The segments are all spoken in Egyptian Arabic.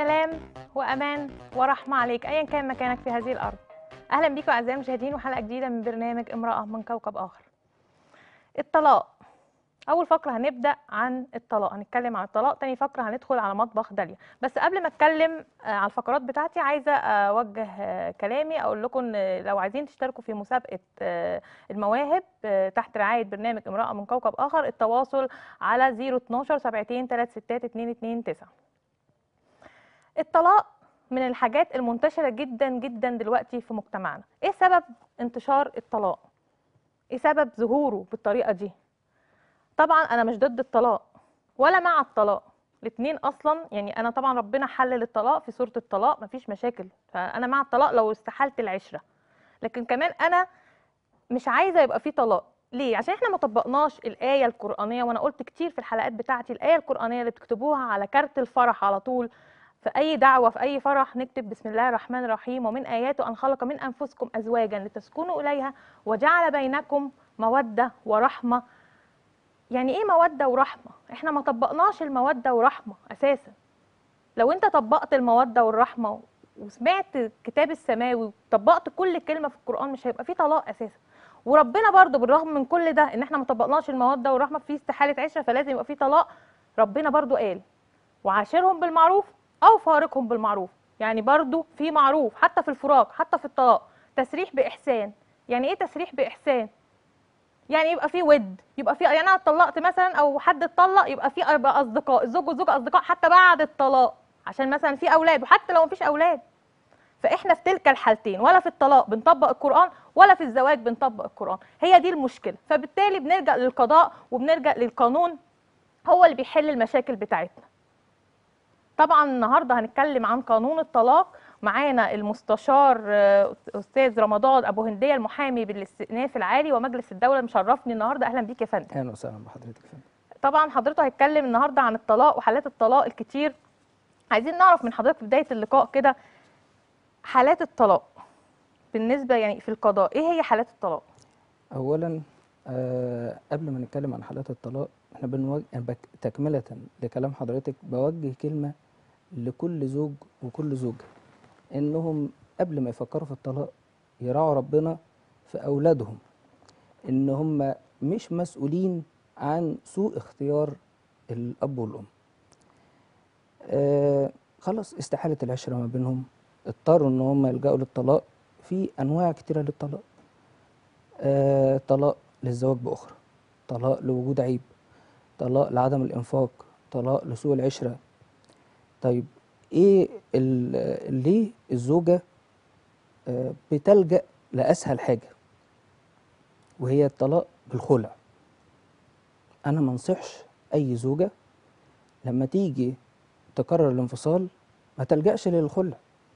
سلام وامان ورحمه عليك ايا كان مكانك في هذه الارض اهلا بيكم اعزائي المشاهدين وحلقه جديده من برنامج امراه من كوكب اخر الطلاق اول فقره هنبدا عن الطلاق هنتكلم عن الطلاق تاني فقره هندخل على مطبخ داليا بس قبل ما اتكلم آه، على الفقرات بتاعتي عايزه اوجه آه، كلامي اقول لكم إن لو عايزين تشتركوا في مسابقه آه، المواهب آه، تحت رعايه برنامج امراه من كوكب اخر التواصل على 012 72 36 229 الطلاق من الحاجات المنتشرة جدا جدا دلوقتي في مجتمعنا ايه سبب انتشار الطلاق ايه سبب ظهوره بالطريقة دي طبعا انا مش ضد الطلاق ولا مع الطلاق الاتنين اصلا يعني انا طبعا ربنا حلل الطلاق في سورة الطلاق مفيش مشاكل فانا مع الطلاق لو استحالت العشرة لكن كمان انا مش عايزة يبقى في طلاق ليه عشان احنا ما طبقناش الايه القرانيه وانا قلت كتير في الحلقات بتاعتي الايه القرانيه اللي بتكتبوها على كارت الفرح على طول في أي دعوة في أي فرح نكتب بسم الله الرحمن الرحيم ومن آياته أن خلق من أنفسكم أزواجا لتسكنوا إليها وجعل بينكم مودة ورحمة يعني إيه مودة ورحمة؟ إحنا ما طبقناش المودة ورحمة أساسا لو أنت طبقت المودة والرحمة وسمعت الكتاب السماوي وطبقت كل كلمة في القرآن مش هيبقى فيه طلاق أساسا وربنا برضو بالرغم من كل ده إن إحنا ما طبقناش المودة والرحمة في استحالة عشرة فلازم يبقى فيه طلاق ربنا برضو قال وعاشرهم بالمعروف او فارقهم بالمعروف يعني برضو في معروف حتى في الفراق حتى في الطلاق تسريح باحسان يعني ايه تسريح باحسان يعني يبقى في ود يبقى في يعني انا اتطلقت مثلا او حد اتطلق يبقى في اربع اصدقاء الزوج والزوجه اصدقاء حتى بعد الطلاق عشان مثلا في اولاد وحتى لو مفيش اولاد فاحنا في تلك الحالتين ولا في الطلاق بنطبق القران ولا في الزواج بنطبق القران هي دي المشكله فبالتالي بنرجع للقضاء وبنرجع للقانون هو اللي بيحل المشاكل بتاعتنا طبعا النهارده هنتكلم عن قانون الطلاق معانا المستشار آه، استاذ رمضان ابو هنديه المحامي بالاستئناف العالي ومجلس الدوله مشرفني النهارده اهلا بيك يا فندم اهلا وسهلا بحضرتك يا فندم طبعا حضرته هيتكلم النهارده عن الطلاق وحالات الطلاق الكتير عايزين نعرف من حضرتك في بدايه اللقاء كده حالات الطلاق بالنسبه يعني في القضاء ايه هي حالات الطلاق اولا آه قبل ما نتكلم عن حالات الطلاق احنا بنوجه أنا بك- تكمله لكلام حضرتك بوجه كلمه لكل زوج وكل زوجه انهم قبل ما يفكروا في الطلاق يراعوا ربنا في اولادهم ان هم مش مسؤولين عن سوء اختيار الاب والام آه خلاص استحالت العشره ما بينهم اضطروا ان هم يلجأوا للطلاق في انواع كتيره للطلاق آه طلاق للزواج باخرى طلاق لوجود عيب طلاق لعدم الانفاق طلاق لسوء العشره طيب ايه ال- ليه الزوجه آه بتلجأ لاسهل حاجه وهي الطلاق بالخلع انا ما انصحش اي زوجه لما تيجي تقرر الانفصال ما تلجأش للخلع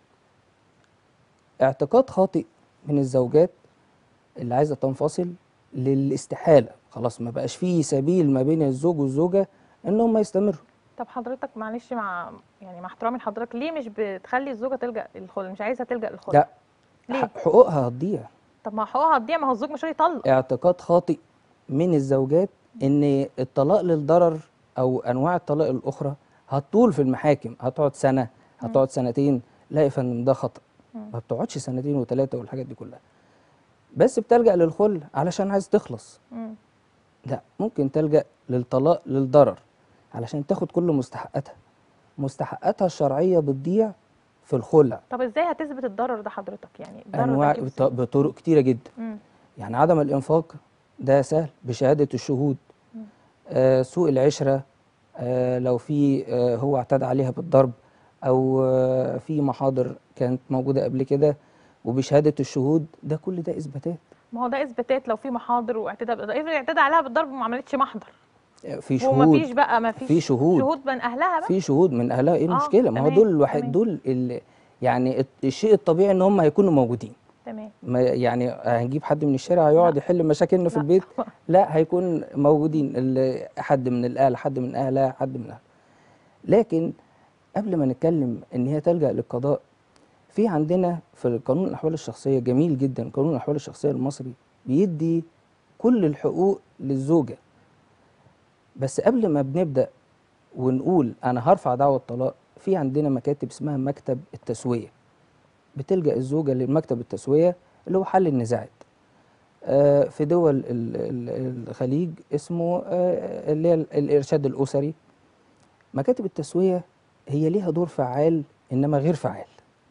اعتقاد خاطئ من الزوجات اللي عايزه تنفصل للاستحاله خلاص ما بقاش فيه سبيل ما بين الزوج والزوجه ان هم يستمروا طب حضرتك معلش مع يعني مع احترامي لحضرتك ليه مش بتخلي الزوجه تلجا للخلع مش عايزه تلجا للخلع لا ليه ح- حقوقها هتضيع طب ما حقوقها هتضيع ما هو الزوج مش هيطلق اعتقاد خاطئ من الزوجات ان الطلاق للضرر او انواع الطلاق الاخرى هتطول في المحاكم هتقعد سنه هتقعد سنتين لا يا فندم ده خطأ مم. ما بتقعدش سنتين وثلاثه والحاجات دي كلها بس بتلجأ للخلع علشان عايز تخلص مم. لا ممكن تلجأ للطلاق للضرر علشان تاخد كل مستحقاتها مستحقاتها الشرعية بتضيع في الخلع طب ازاي هتثبت الضرر ده حضرتك يعني الضرر ده أنواع هتجيبه بط- إزاي؟ بطرق كتيرة جدا مم. يعني عدم الإنفاق ده سهل بشهادة الشهود مم. آه سوء العشرة آه لو في آه هو اعتدى عليها بالضرب أو آه في محاضر كانت موجودة قبل كده وبشهادة الشهود ده كل ده إثباتات ما هو ده اثباتات لو في محاضر واعتداء افرض اعتدى عليها بالضرب وما عملتش محضر آه، في وما شهود فيش بقى ما فيش في شهود. شهود من اهلها بقى في شهود من اهلها ايه آه، المشكله ما هو تمام، دول الواحد تمام. دول ال- يعني الت- الشيء الطبيعي ان هم هيكونوا موجودين تمام ما يعني هنجيب حد من الشارع هيقعد لا. يحل مشاكلنا في لا. البيت لا هيكون موجودين ال- حد من الاهل حد من اهلها حد من اهلها لكن قبل ما نتكلم ان هي تلجا للقضاء في عندنا في قانون الاحوال الشخصيه جميل جدا قانون الاحوال الشخصيه المصري بيدي كل الحقوق للزوجه بس قبل ما بنبدا ونقول انا هرفع دعوه طلاق في عندنا مكاتب اسمها مكتب التسويه بتلجأ الزوجه لمكتب التسويه اللي هو حل النزاعات آه، في دول ال- ال- الخليج اسمه آه، اللي هي ال- الارشاد الاسري مكاتب التسويه هي ليها دور فعال انما غير فعال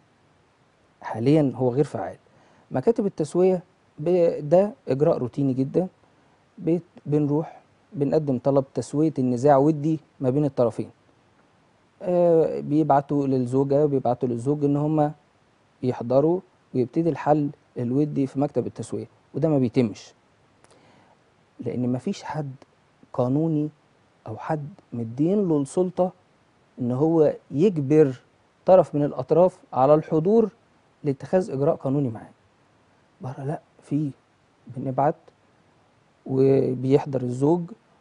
حاليا هو غير فعال مكاتب التسويه ب- ده اجراء روتيني جدا بت- بنروح بنقدم طلب تسويه النزاع ودي ما بين الطرفين آه، بيبعتوا للزوجه بيبعتوا للزوج ان هم يحضروا ويبتدي الحل الودي في مكتب التسويه وده ما بيتمش لان ما فيش حد قانوني او حد مدين له السلطه ان هو يجبر طرف من الاطراف على الحضور لاتخاذ اجراء قانوني معاه بره لا في بنبعت وبيحضر الزوج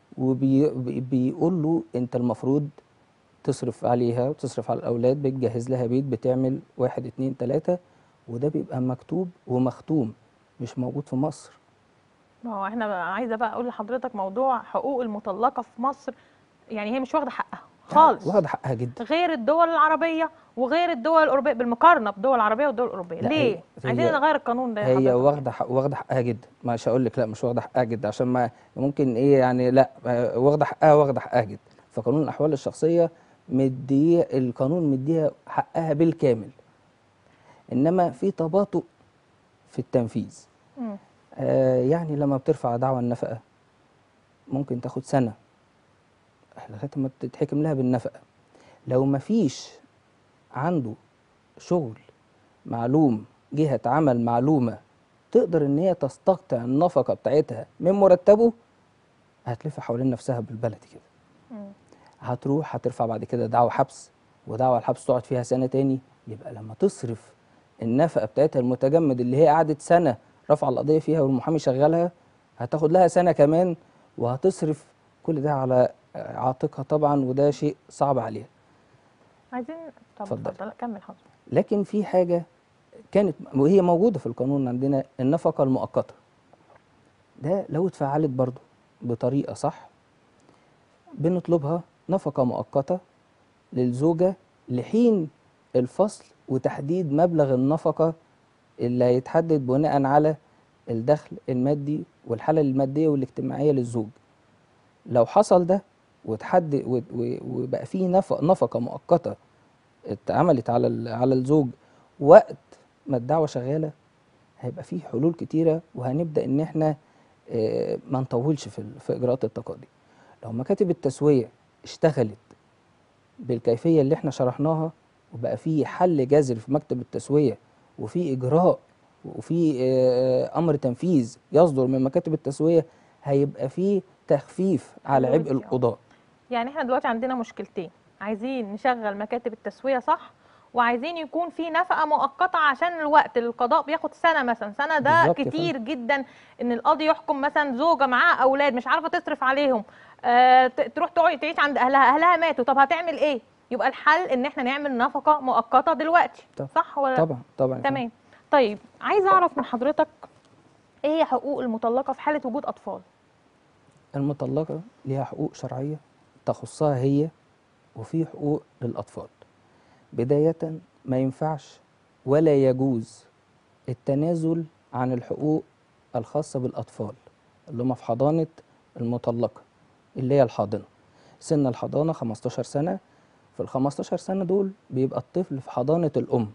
وبيقول له انت المفروض تصرف عليها وتصرف على الاولاد بتجهز لها بيت بتعمل واحد اتنين تلاته وده بيبقى مكتوب ومختوم مش موجود في مصر ما هو احنا بقى عايزه بقى اقول لحضرتك موضوع حقوق المطلقه في مصر يعني هي مش واخده حقها خالص واخده حقها جدا غير الدول العربيه وغير الدول الاوروبيه بالمقارنه بالدول العربيه والدول الاوروبيه لا، ليه هي- عايزين هي- نغير القانون ده يا هي حضرتك. واخده حق واخده حقها جدا مش هقول لك لا مش واخده حقها جدا عشان ما ممكن ايه يعني لا آه، واخده حقها واخده حقها جدا فقانون الاحوال الشخصيه مديه القانون مديها حقها بالكامل انما في تباطؤ في التنفيذ مم. آه يعني لما بترفع دعوى النفقه ممكن تاخد سنه لغايه ما تتحكم لها بالنفقه لو ما فيش عنده شغل معلوم جهة عمل معلومة تقدر ان هي تستقطع النفقة بتاعتها من مرتبه هتلف حوالين نفسها بالبلدي كده مم. هتروح هترفع بعد كده دعوى حبس ودعوى الحبس تقعد فيها سنة تاني يبقى لما تصرف النفقة بتاعتها المتجمد اللي هي قعدت سنة رفع القضية فيها والمحامي شغالها هتاخد لها سنة كمان وهتصرف كل ده على عاتقها طبعا وده شيء صعب عليها عايزين طب اتفضل. اتفضل لا، كمل حضرتك لكن في حاجة كانت وهي موجودة في القانون عندنا النفقة المؤقتة ده لو اتفعلت برضو بطريقة صح بنطلبها نفقة مؤقتة للزوجة لحين الفصل وتحديد مبلغ النفقة اللي هيتحدد بناء على الدخل المادي والحالة المادية والاجتماعية للزوج لو حصل ده وتحدد و- و- وبقى فيه نفق نفقة مؤقتة اتعملت على ال- على الزوج وقت ما الدعوة شغالة هيبقى فيه حلول كتيرة وهنبدأ إن إحنا آه، ما نطولش في ال- في إجراءات التقاضي. لو مكاتب التسوية اشتغلت بالكيفية اللي إحنا شرحناها وبقى فيه حل جذري في مكتب التسوية وفي إجراء وفي آه، أمر تنفيذ يصدر من مكاتب التسوية هيبقى فيه تخفيف على حلو عبء دي، آه. القضاء. يعني احنا دلوقتي عندنا مشكلتين عايزين نشغل مكاتب التسوية صح وعايزين يكون في نفقة مؤقتة عشان الوقت القضاء بياخد سنة مثلا سنة ده بالظبط يا كتير جدا ان القاضي يحكم مثلا زوجة معاها اولاد مش عارفة تصرف عليهم آه ت- تروح تقعد تعيش عند اهلها اهلها ماتوا طب هتعمل ايه يبقى الحل ان احنا نعمل نفقة مؤقتة دلوقتي طب- صح ولا طبعا طبعا يا فندم. تمام طيب عايزة اعرف من حضرتك ايه هي حقوق المطلقة في حالة وجود اطفال المطلقة ليها حقوق شرعية تخصها هي وفي حقوق للأطفال بداية ما ينفعش ولا يجوز التنازل عن الحقوق الخاصة بالأطفال اللي هم في حضانة المطلقة اللي هي الحاضنة سن الحضانة 15 سنة في ال 15 سنة دول بيبقى الطفل في حضانة الأم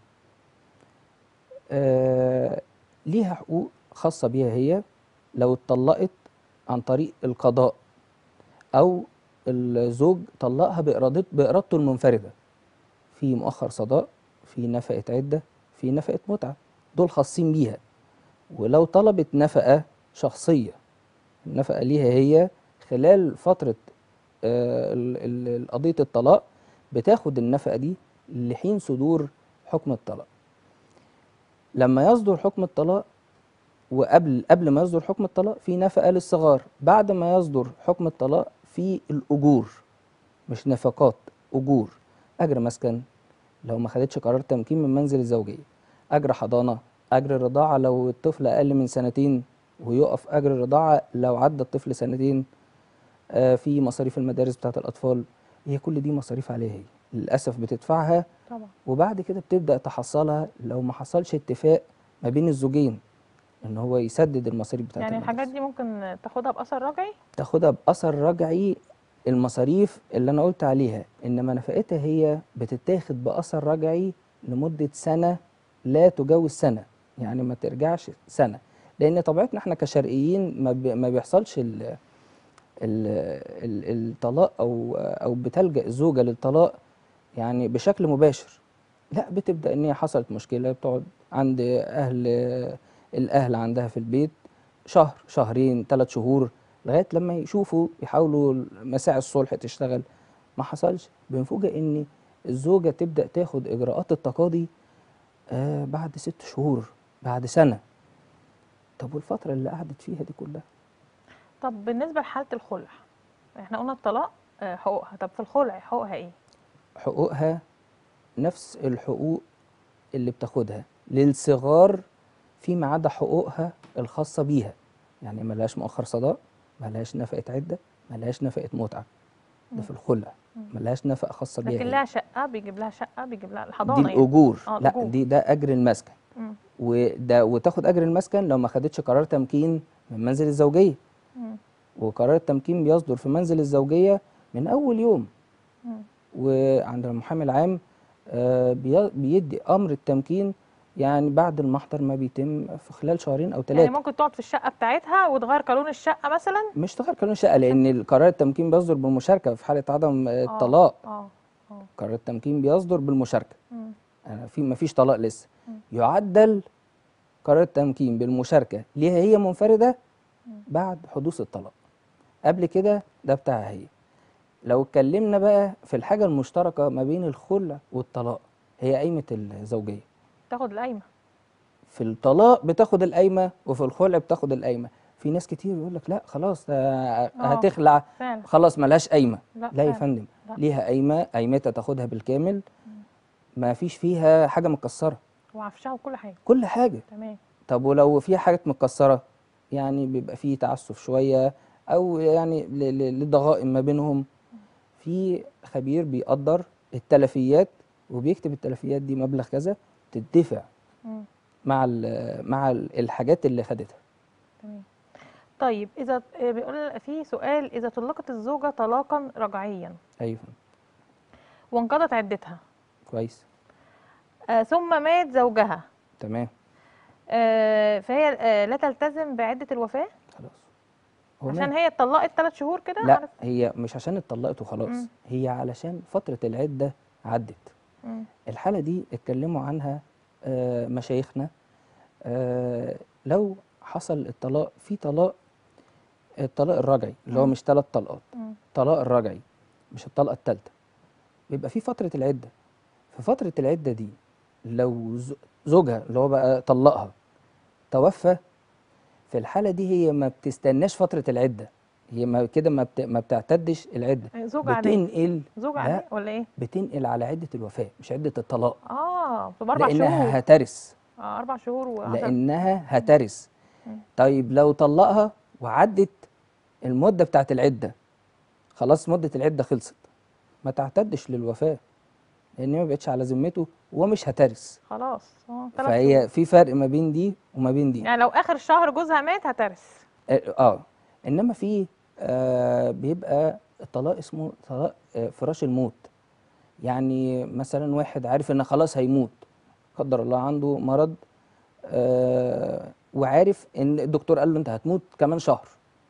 آه ليها حقوق خاصة بيها هي لو اتطلقت عن طريق القضاء أو الزوج طلقها بإرادت بإرادته المنفردة في مؤخر صداق في نفقة عدة في نفقة متعة دول خاصين بيها ولو طلبت نفقة شخصية النفقة ليها هي خلال فترة آه، ال- ال- قضية الطلاق بتاخد النفقة دي لحين صدور حكم الطلاق لما يصدر حكم الطلاق وقبل قبل ما يصدر حكم الطلاق في نفقة للصغار بعد ما يصدر حكم الطلاق في الأجور مش نفقات أجور أجر مسكن لو ما خدتش قرار تمكين من منزل الزوجية أجر حضانة أجر رضاعة لو الطفل أقل من سنتين ويقف أجر الرضاعة لو عدى الطفل سنتين آه، في مصاريف المدارس بتاعت الأطفال هي كل دي مصاريف عليها هي للاسف بتدفعها طبعا وبعد كده بتبدا تحصلها لو ما حصلش اتفاق ما بين الزوجين ان هو يسدد المصاريف بتاعت يعني الحاجات المدرسة. دي ممكن تاخدها باثر رجعي تاخدها باثر رجعي المصاريف اللي انا قلت عليها انما نفقتها هي بتتاخد باثر رجعي لمده سنه لا تجاوز سنه يعني ما ترجعش سنه لان طبيعتنا احنا كشرقيين ما, بي ما بيحصلش ال ال ال الطلاق او او بتلجا الزوجه للطلاق يعني بشكل مباشر لا بتبدا ان هي حصلت مشكله بتقعد عند اهل الاهل عندها في البيت شهر شهرين ثلاث شهور لغايه لما يشوفوا يحاولوا مساعي الصلح تشتغل ما حصلش بنفوجئ ان الزوجه تبدا تاخد اجراءات التقاضي آه بعد ست شهور بعد سنه طب والفتره اللي قعدت فيها دي كلها طب بالنسبه لحاله الخلع احنا قلنا الطلاق آه، حقوقها طب في الخلع حقوقها ايه حقوقها نفس الحقوق اللي بتاخدها للصغار فيما عدا حقوقها الخاصة بيها يعني ملهاش مؤخر صداق ملهاش نفقة عدة ملهاش نفقة متعة ده في الخلع ملهاش نفقة خاصة بيها لكن هي. لها شقه بيجيب لها شقه بيجيب لها دي الحضانه يعني الأجور آه، لا الأجور. دي ده أجر المسكن مم. وده وتاخد أجر المسكن لو ما خدتش قرار تمكين من منزل الزوجية مم. وقرار التمكين بيصدر في منزل الزوجية من أول يوم مم. وعند المحامي العام آه، بي- بيدي امر التمكين يعني بعد المحضر ما بيتم في خلال شهرين او يعني ثلاثه ممكن تقعد في الشقه بتاعتها وتغير قانون الشقه مثلا مش تغير قانون الشقه لان القرار التمكين بيصدر بالمشاركه في حاله عدم آه، الطلاق اه اه قرار التمكين بيصدر بالمشاركه مم. آه، في ما فيش طلاق لسه مم. يعدل قرار التمكين بالمشاركه ليها هي منفرده بعد حدوث الطلاق قبل كده ده بتاعها هي لو اتكلمنا بقى في الحاجه المشتركه ما بين الخلع والطلاق هي قايمه الزوجيه تاخد القايمه في الطلاق بتاخد القايمه وفي الخلع بتاخد القايمه في ناس كتير يقول لك لا خلاص ده هتخلع فعلا خلاص ملهاش قايمه لا لا يا فعلا. فندم لا. ليها قايمه قايمتها تاخدها بالكامل ما فيش فيها حاجه متكسره وعفشها وكل حاجه كل حاجه تمام طب ولو في حاجات متكسره يعني بيبقى فيه تعسف شويه او يعني ل- ل- للضغائن ما بينهم في خبير بيقدر التلفيات وبيكتب التلفيات دي مبلغ كذا تدفع مم. مع ال- مع ال- الحاجات اللي خدتها تمام طيب اذا آه، بيقول في سؤال اذا طلقت الزوجه طلاقا رجعيا ايوه وانقضت عدتها كويس آه ثم مات زوجها تمام آه فهي آه لا تلتزم بعده الوفاه خلاص هو عشان مات. هي اتطلقت ثلاث شهور كده لا عارف؟ هي مش عشان اتطلقت وخلاص مم. هي علشان فتره العده عدت مم. الحالة دي اتكلموا عنها آه، مشايخنا آه، لو حصل الطلاق في طلاق الطلاق الرجعي اللي هو مم. مش ثلاث طلقات مم. طلاق الرجعي مش الطلقة الثالثة بيبقى في فترة العدة في فترة العدة دي لو ز- زوجها اللي هو بقى طلقها توفى في الحالة دي هي ما بتستناش فترة العدة هي ما كده ما بت- ما بتعتدش العدة آه، زوج عاديه بتنقل زوج لا عاديه ولا ايه بتنقل على عدة الوفاة مش عدة الطلاق اه بتبقى اربع شهور لانها هترث اه اربع شهور وعشر لانها هترث مم. طيب لو طلقها وعدت المده بتاعت العده خلاص مده العده خلصت ما تعتدش للوفاه لان هي ما بقتش على ذمته ومش هترث خلاص اه ثلاث شهور فهي في فرق ما بين دي وما بين دي يعني لو اخر شهر جوزها مات هترث اه آه. انما في آه بيبقى الطلاق اسمه طلاق آه فراش الموت يعني مثلا واحد عارف ان خلاص هيموت قدر الله عنده مرض آه وعارف ان الدكتور قال له انت هتموت كمان شهر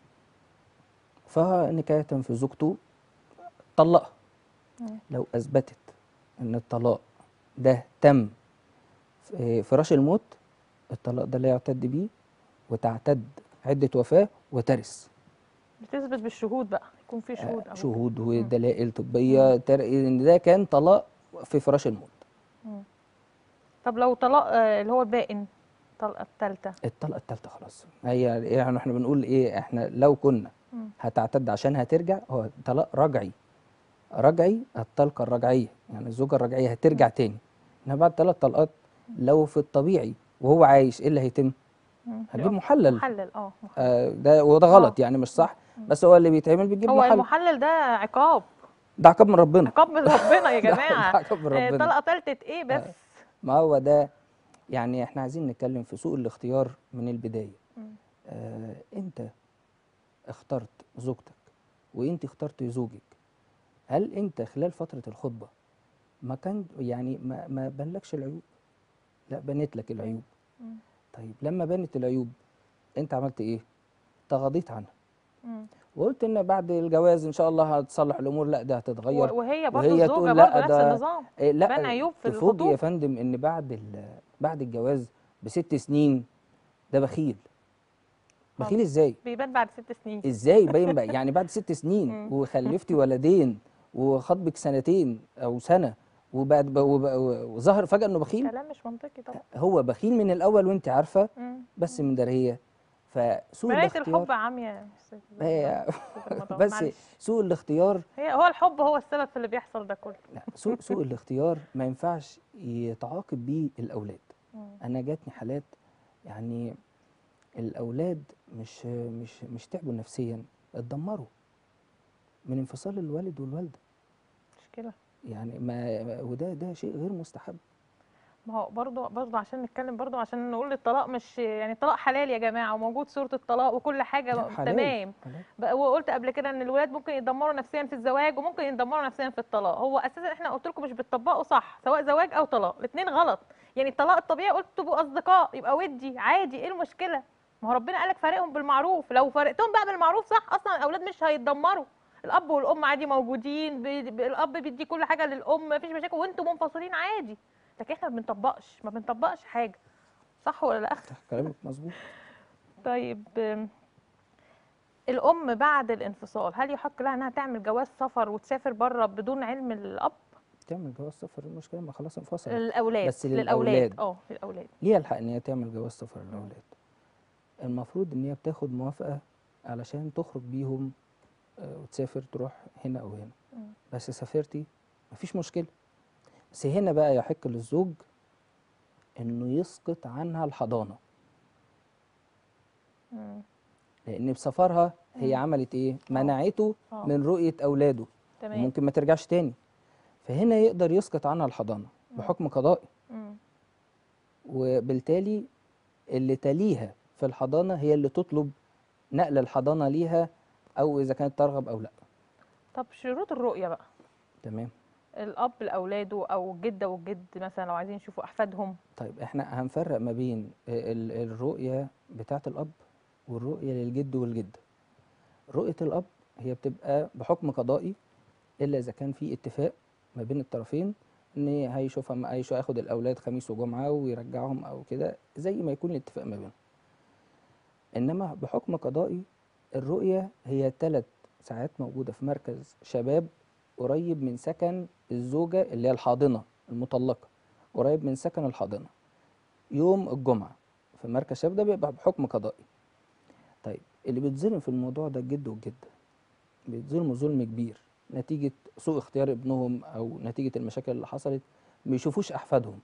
فنكاية في زوجته طلقها مم. لو اثبتت ان الطلاق ده تم في فراش الموت الطلاق ده لا يعتد بيه وتعتد عدة وفاة وترث بتثبت بالشهود بقى يكون في شهود أو شهود ودلائل طبية تر... ان ده كان طلاق في فراش الموت مم. طب لو طلاق آه، اللي هو البائن الطلقه الثالثه الطلقة التالتة خلاص هي يعني احنا بنقول ايه احنا لو كنا مم. هتعتد عشان هترجع هو طلاق رجعي رجعي الطلقة الرجعية يعني الزوجة الرجعية هترجع تاني انها بعد ثلاث طلقات لو في الطبيعي وهو عايش ايه اللي هيتم؟ هتجيب محلل محلل اه محلل. آه ده وده غلط آه. يعني مش صح بس هو اللي بيتعمل بيجيب هو محلل المحلل ده عقاب ده عقاب من ربنا عقاب من ربنا يا ده- ده جماعه عقاب من آه، ربنا طلقه تالتة ايه بس ما هو ده يعني احنا عايزين نتكلم في سوء الاختيار من البداية مم. آه انت اخترت زوجتك وانت اخترت زوجك هل انت خلال فترة الخطبة ما كان يعني ما, ما بانلكش العيوب لا بنت لك العيوب مم. طيب لما بانت العيوب انت عملت ايه تغاضيت عنها مم. وقلت ان بعد الجواز ان شاء الله هتصلح الامور لا ده هتتغير و- وهي برضه وهي الزوجه تقول برضه لا نفس ده النظام إيه لا بان عيوب في تفوجئ يا الخطوبة. فندم ان بعد ال- بعد الجواز بست سنين ده بخيل بخيل ازاي بيبان بعد ست سنين ازاي باين بقى يعني بعد ست سنين مم. وخلفتي ولدين وخطبك سنتين او سنه وبعد وب- وظهر فجاه انه بخيل كلام مش منطقي طبعا هو بخيل من الاول وانت عارفه مم. بس من دريه فسوء مراية الاختيار الحب عامية يا أستاذ هي أستاذ رمضان، بس معلش. سوء الاختيار هي هو الحب هو السبب في اللي بيحصل ده كله لا سوء سوء الاختيار ما ينفعش يتعاقب بيه الاولاد مم. انا جاتني حالات يعني الاولاد مش مش مش تعبوا نفسيا اتدمروا من انفصال الوالد والوالده مشكلة يعني ما ما- وده ده شيء غير مستحب ما هو برضه برضه عشان نتكلم برضه عشان نقول الطلاق مش يعني الطلاق حلال يا جماعة وموجود صورة الطلاق وكل حاجة لا، حلال. تمام حلال. بقى وقلت قبل كده ان الولاد ممكن يتدمروا نفسيا في الزواج وممكن يتدمروا نفسيا في الطلاق هو اساسا احنا قلت لكم مش بتطبقوا صح سواء زواج او طلاق الاثنين غلط يعني الطلاق الطبيعي قلت تبقوا اصدقاء يبقى ودي عادي ايه المشكله ما هو ربنا قالك فارقهم بالمعروف لو فارقتهم بقى بالمعروف صح اصلا الاولاد مش هيتدمروا الاب والام عادي موجودين بي- بي- الاب بيدي كل حاجه للام مفيش مشاكل وانتم منفصلين عادي لكن احنا ما بنطبقش ما بنطبقش حاجه صح ولا لا كلامك مظبوط طيب أم، الأم بعد الانفصال هل يحق لها إنها تعمل جواز سفر وتسافر بره بدون علم الأب؟ تعمل جواز سفر إيه المشكله ما خلاص انفصلت للأولاد بس للأولاد للأولاد. اه للأولاد ليها الحق ان هي تعمل جواز سفر للاولاد المفروض ان هي بتاخد موافقه علشان تخرج بيهم آه، وتسافر تروح هنا او هنا مم. بس سافرتي مفيش مشكله بس هنا بقى يحق للزوج انه يسقط عنها الحضانه مم. لان بسفرها هي مم. عملت ايه منعته آه. من رؤيه اولاده تمام وممكن ما ترجعش تاني فهنا يقدر يسقط عنها الحضانه بحكم قضائي مم. وبالتالي اللي تليها في الحضانة هي اللي تطلب نقل الحضانة ليها أو إذا كانت ترغب أو لا طب شروط الرؤية بقى تمام الأب لأولاده أو الجدة والجد مثلا لو عايزين يشوفوا أحفادهم طيب إحنا هنفرق ما بين ال- الرؤية بتاعة الأب والرؤية للجد والجدة رؤية الأب هي بتبقى بحكم قضائي إلا إذا كان في اتفاق ما بين الطرفين إن هيشوفها هيشوف هياخد الأولاد خميس وجمعة ويرجعهم أو كده زي ما يكون الاتفاق ما بينهم إنما بحكم قضائي الرؤية هي ثلاث ساعات موجودة في مركز شباب قريب من سكن الزوجة اللي هي الحاضنة المطلقة قريب من سكن الحاضنة يوم الجمعة في مركز شباب ده بيبقى بحكم قضائي طيب اللي بيتظلم في الموضوع ده الجد والجدة بيتظلموا ظلم كبير نتيجة سوء اختيار ابنهم أو نتيجة المشاكل اللي حصلت ما بيشوفوش أحفادهم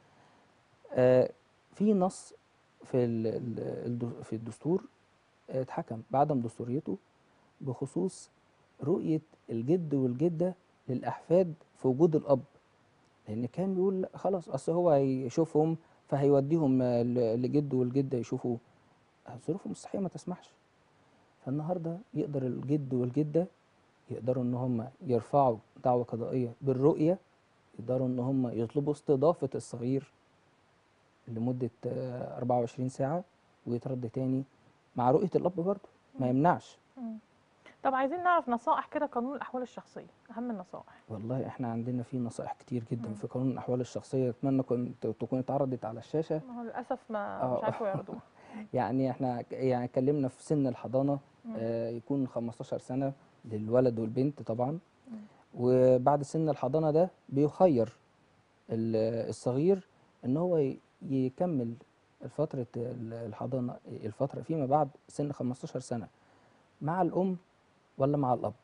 آه في نص في ال- ال- الد- في الدستور آه، اتحكم بعدم دستوريته بخصوص رؤية الجد والجدة للأحفاد في وجود الأب لأن كان بيقول لأ خلاص أصل هو هيشوفهم فهيوديهم آه، ل- لجده والجدة يشوفوا ظروفهم الصحية ما تسمحش فالنهاردة يقدر الجد والجدة يقدروا إن هم يرفعوا دعوة قضائية بالرؤية يقدروا إن هم يطلبوا استضافة الصغير لمدة آه، 24 ساعة ويترد تاني مع رؤية الأب برضه ما يمنعش مم. طب عايزين نعرف نصائح كده قانون الأحوال الشخصية أهم النصائح والله احنا عندنا في نصائح كتير جدا مم. في قانون الأحوال الشخصية أتمنى كنت تكون اتعرضت على الشاشة ما هو للأسف ما آه. مش عارفوا يعرضوها يعني احنا ك- يعني اتكلمنا في سن الحضانة مم. آه يكون 15 سنة للولد والبنت طبعا مم. وبعد سن الحضانة ده بيخير ال- الصغير ان هو ي- يكمل فترة ال- الحضانة الفترة فيما بعد سن 15 سنة مع الأم ولا مع الأب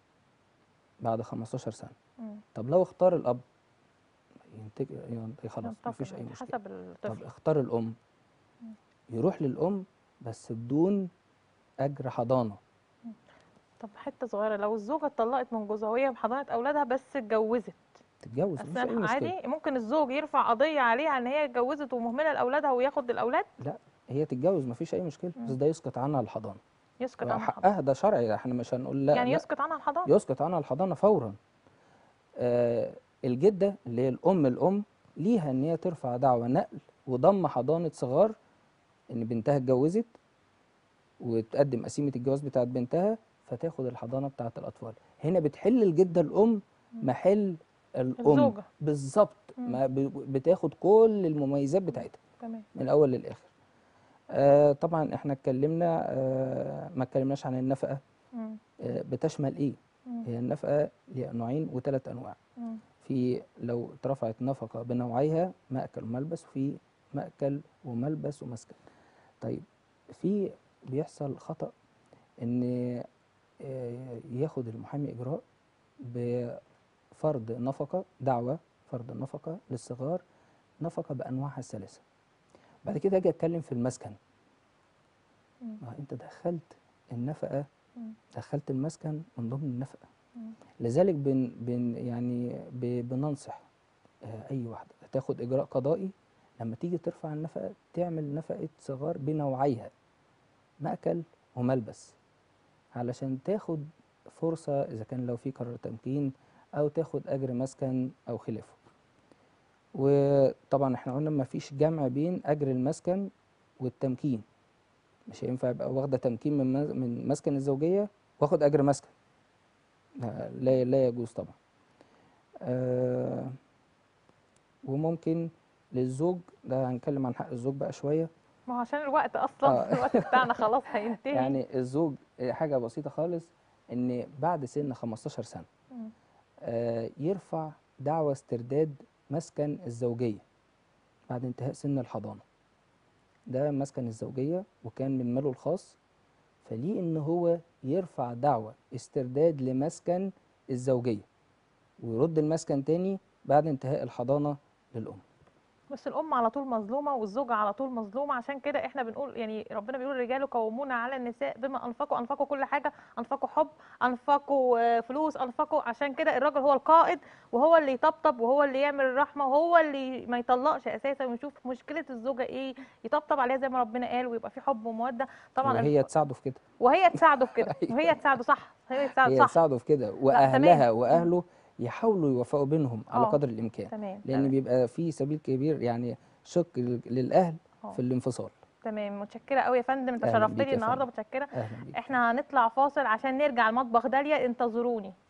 بعد 15 سنة مم. طب لو اختار الأب ينتج ينتج خلاص ينتقل مفيش أي مشكلة حسب طب الطفل اختار الأم يروح للأم بس بدون أجر حضانة طب حته صغيره لو الزوجه اتطلقت من جوزها وهي بحضانه اولادها بس اتجوزت تتجوز مفيش اي اثناء مشكله عادي ممكن الزوج يرفع قضيه عليها ان هي اتجوزت ومهمله لاولادها وياخد الاولاد لا هي تتجوز مفيش اي مشكله بس مم. ده يسقط عنها الحضانه يسقط عنها الحضانه حقها ده شرعي احنا مش هنقول لا يعني لا يسقط عنها الحضانه يسقط عنها الحضانه فورا آه الجده اللي هي الام الام ليها ان هي ترفع دعوى نقل وضم حضانه صغار ان بنتها اتجوزت وتقدم قسيمه الجواز بتاعت بنتها فتاخد الحضانه بتاعت الاطفال هنا بتحل الجده الام محل الام الزوجة. بالظبط مم. ما ب- بتاخد كل المميزات بتاعتها تمام من الاول للاخر آه طبعا احنا اتكلمنا آه ما اتكلمناش عن النفقه مم. آه بتشمل ايه مم. هي النفقه ليها نوعين وثلاث انواع مم. في لو اترفعت نفقه بنوعيها مأكل وملبس وفي مأكل وملبس ومسكن طيب في بيحصل خطأ ان آه، ياخد المحامي اجراء بفرض نفقه دعوه فرض النفقه للصغار نفقه بانواعها الثلاثه بعد كده اجي اتكلم في المسكن مم. ما انت دخلت النفقه مم. دخلت المسكن من ضمن النفقه مم. لذلك بن بن يعني ب- بننصح آه، اي واحده تاخد اجراء قضائي لما تيجي ترفع النفقه تعمل نفقه صغار بنوعيها مأكل وملبس علشان تاخد فرصه اذا كان لو في قرار تمكين او تاخد اجر مسكن او خلافه وطبعا احنا قلنا ما فيش جمع بين اجر المسكن والتمكين مش هينفع يبقى واخده تمكين من مز- من مسكن الزوجيه واخد اجر مسكن لا لا, لا يجوز طبعا آه وممكن للزوج ده هنتكلم عن حق الزوج بقى شويه ما هو عشان الوقت اصلا آه. الوقت بتاعنا خلاص هينتهي يعني الزوج آه، حاجه بسيطه خالص ان بعد سن 15 سنه مم. آه يرفع دعوى استرداد مسكن الزوجيه بعد انتهاء سن الحضانه ده مسكن الزوجيه وكان من ماله الخاص فليه ان هو يرفع دعوى استرداد لمسكن الزوجيه ويرد المسكن تاني بعد انتهاء الحضانه للام بس الام على طول مظلومه والزوجه على طول مظلومه عشان كده احنا بنقول يعني ربنا بيقول الرجال قوامون على النساء بما انفقوا انفقوا كل حاجه انفقوا حب انفقوا آه، فلوس انفقوا عشان كده الراجل هو القائد وهو اللي يطبطب وهو اللي يعمل الرحمه وهو اللي ما يطلقش اساسا ويشوف مشكله الزوجه ايه يطبطب عليها زي ما ربنا قال ويبقى في حب وموده طبعا وهي الف- تساعده في كده وهي تساعده في كده أيوة. وهي تساعده صح هي تساعده هي صح تساعده في كده تمام. واهلها واهله يحاولوا يوفقوا بينهم على آه. قدر الامكان تمام لان تمام. بيبقى في سبيل كبير يعني شق لل- للاهل آه. في الانفصال تمام متشكره قوي يا فندم انت أهلاً شرفت بيك لي يا النهارده فندم. متشكره اهلا بيك احنا هنطلع فاصل عشان نرجع المطبخ داليا انتظروني